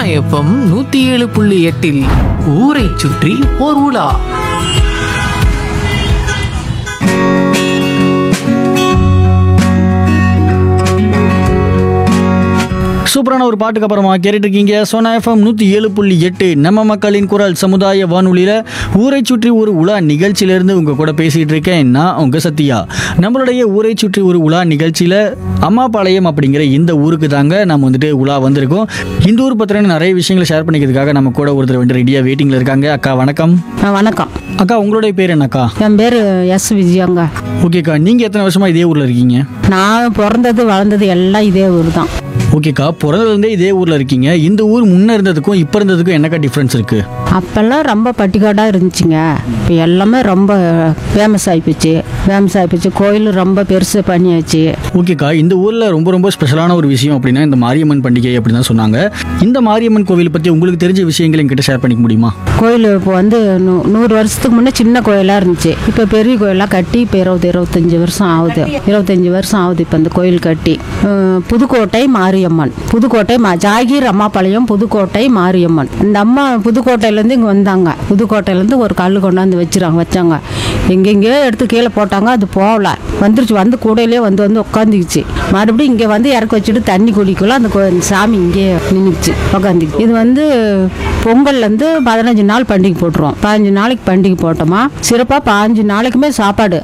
FM நூத்தி ஏழு புள்ளி எட்டில் ஊரை சுற்றி ஓர் உலா சூப்பரான ஒரு பாட்டுக்கு அப்புறமா கேட்டுட்டு இருக்கீங்க சோனா எஃப்எம் நூற்றி ஏழு புள்ளி எட்டு நம்ம மக்களின் குரல் சமுதாய வானொலியில் ஊரை சுற்றி ஒரு உலா நிகழ்ச்சியிலேருந்து உங்கள் கூட பேசிகிட்டு இருக்கேன் நான் உங்கள் சத்யா நம்மளுடைய ஊரை சுற்றி ஒரு உலா நிகழ்ச்சியில் அம்மாபாளையம் அப்படிங்கிற இந்த ஊருக்கு தாங்க நம்ம வந்துட்டு உலா வந்திருக்கோம் இந்த ஊர் பற்றின நிறைய விஷயங்களை ஷேர் பண்ணிக்கிறதுக்காக நம்ம கூட ஒருத்தர் வந்து ரெடியாக வெயிட்டிங்கில் இருக்காங்க அக்கா வணக்கம் ஆ, வணக்கம் அக்கா உங்களுடைய பேர் என்னக்கா என் பேர் எஸ் விஜயங்க ஓகேக்கா நீங்கள் எத்தனை வருஷமாக இதே ஊரில் இருக்கீங்க நான் பிறந்தது வளர்ந்தது எல்லாம் இதே ஊர் தான் ஓகேக்கா பிறந்ததுலேருந்தே இதே ஊரில் இருக்கீங்க இந்த ஊர் முன்னே இருந்ததுக்கும் இப்போ இருந்ததுக்கும் என்னக்கா டிஃப்ரென்ஸ் இருக்குது அப்போல்லாம் ரொம்ப பட்டிக்காடாக இருந்துச்சுங்க இப்போ எல்லாமே ரொம்ப ஃபேமஸ் ஆகிப்போச்சு ஃபேமஸ் ஆகிப்போச்சு கோயில் ரொம்ப பெருசு பண்ணியாச்சு ஓகேக்கா இந்த ஊரில் ரொம்ப ரொம்ப ஸ்பெஷலான ஒரு விஷயம் அப்படின்னா இந்த மாரியம்மன் பண்டிகை அப்படின்னு தான் சொன்னாங்க இந்த மாரியம்மன் கோவில் பற்றி உங்களுக்கு தெரிஞ்ச விஷயங்களை என்கிட்ட ஷேர் பண்ணிக்க முடியுமா கோயில் இப்போ வந்து நூ- நூறு வருஷத்துக்கு முன்னே சின்ன கோயிலாக இருந்துச்சு இப்போ பெரிய கோயிலாக கட்டி இப்போ இருபது இருபத்தஞ்சி வருஷம் ஆகுது இருபத்தஞ்சி வருஷம் ஆகுது இப்போ இந்த கோயில் கட்டி அஹ், புதுக்கோட்டை மாரியம்மன் புதுக்கோட்டை மா ஜாகீர் அம்மாபாளையம் புதுக்கோட்டை மாரியம்மன் இந்த அம்மா புதுக்கோட்டையிலேருந்து இங்கே வந்தாங்க புதுக்கோட்டையிலேருந்து ஒரு கல் கொண்டாந்து வச்சுறாங்க வச்சாங்க எங்கெங்கேயோ எடுத்து கீழே போட்டாங்க அது போகல வந்துருச்சு வந்து கூடையிலே வந்து வந்து உட்காந்துக்குச்சு மறுபடியும் இங்கே வந்து இறக்கி வச்சுட்டு தண்ணி குடிக்கல அந்த கோ- அந்த சாமி இங்கே நின்றுச்சு உட்காந்துக்கு இது வந்து பொங்கல்லேருந்து பதினஞ்சு நாள் பண்டிகை போட்டுருவோம் பதினஞ்சு நாளைக்கு பண்டிகை போட்டோமா சிறப்பாக பதினஞ்சு நாளைக்குமே சாப்பாடு